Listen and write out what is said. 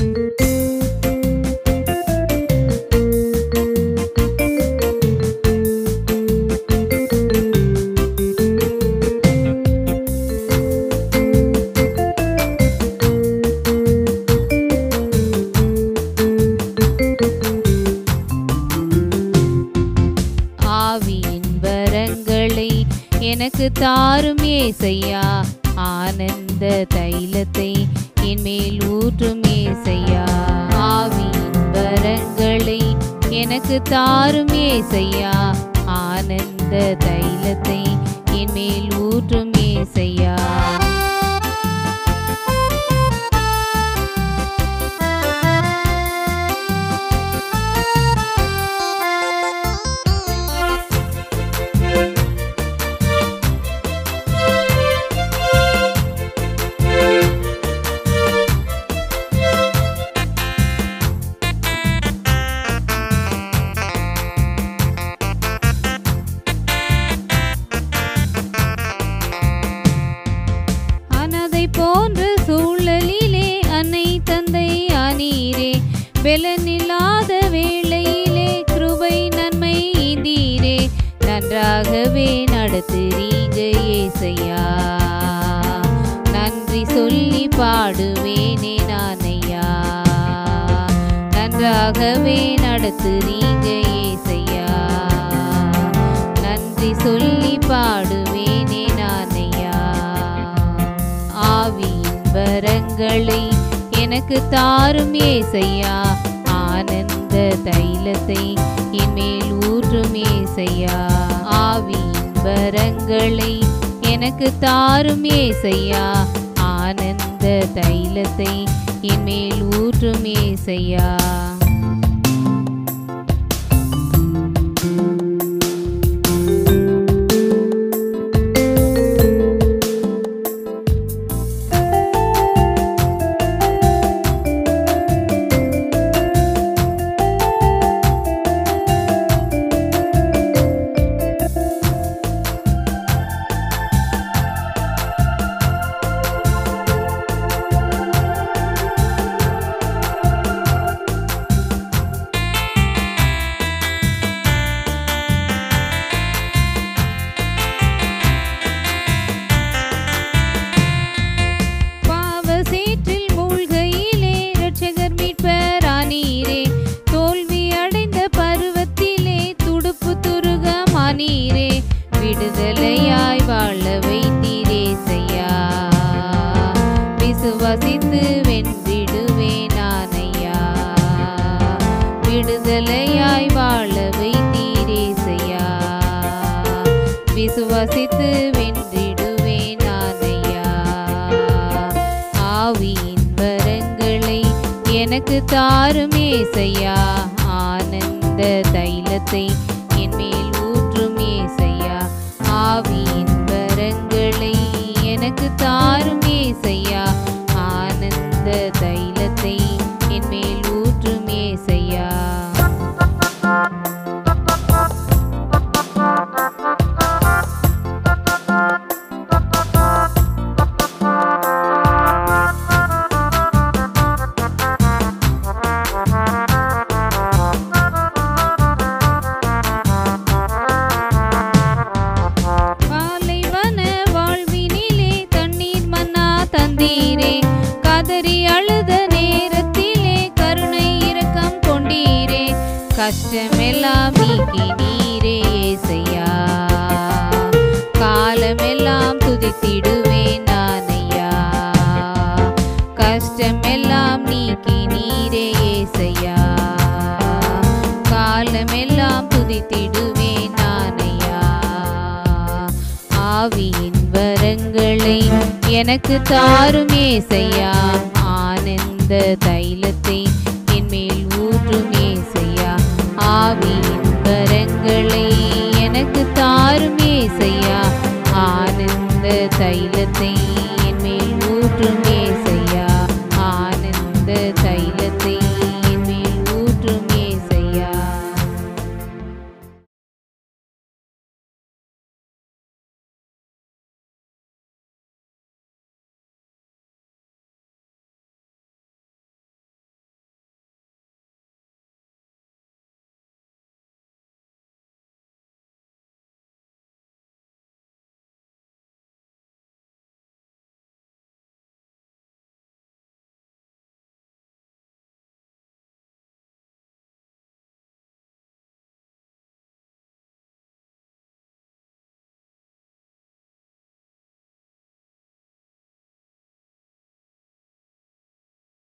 ஆவியின் வரங்களை எனக்கு தாரும் ஏசையா ஆனந்த தைலத்தை என் மேல் ஊற்றும் ஏசையா ஆவியின் வரங்களை எனக்கு தாரும் ஏசையா ஆனந்த தைலத்தை என் மேல் ஊற்றும் ஏசையா அனதை போன்ற சூழலிலே அன்னை தந்தை ஆனீரே பெலனில்லாத வேளையிலே கிருபை நன்மை ஈந்தீரே நன்றாகவே நடத்துறீங்க ஏசையா நன்றி சொல்லி பாடுவேனே நானையா நன்றாகவே நடத்துறீங்க ஏசையா நன்றி சொல்லி பாடுவேனே நானையா ஆவியின் வரங்களை எனக்கு தாரும் ஏசையா ஆனந்த தைலத்தை என் மேல் ஊற்றும் ஏசையா ஆவியின் வரங்களை எனக்கு தாரும் ஏசையா ஆனந்த தைலத்தை என் மேல் ஊற்றும் ஏசையா பாவ சேற்றில் மூழ்கையிலே இரட்சகர் மீட்பரானீரே தோல்வி அடைந்த பருவத்திலே துடுப்பு துருகமானீரே விடுதலையாய் வாழ வைத்தீரே செய்யா விசுவாசித்து வென்றிடுவேன் நானையா விடுதலையாய் வாழ வைத்தீரே செய்யா விசுவாசித்து வென்றிடுவேன் நானையா ஆவியின் வரங்களை எனக்கு தாரும் ஏசையா ஆனந்த தைலத்தை என் மேல் ஊற்றும் ஏசையா ஆவியின் வரங்களை எனக்கு தாரும் ஏசையா ஆனந்த தைலத்தை என் மேல் ஊற்றும் ஏசையா பாலைவன வாழ்வினிலே தண்ணீர் மன்னா தந்தீரே கதறி அழுத நேரத்திலே கருணை இரக்கம் கொண்டீரே கஷ்டமெல்லாம் நீக்கி நீரே ஏசையா காலமெல்லாம் துதித்திடுவேன் நானையா கஷ்டமெல்லாம் நீக்கி நீரே ஏசையா காலமெல்லாம் துதித்திடுவேன் நானையா ஆவியின் வரங்களை எனக்கு தாரும் ஏசையா ஆனந்த தைலத்தை என் மேல் ஊற்றும் ஏசையா ஆவியின் வரங்களை எனக்கு தாரும் ஏசையா ஆனந்த தைலத்தை என் மேல் ஊற்றும்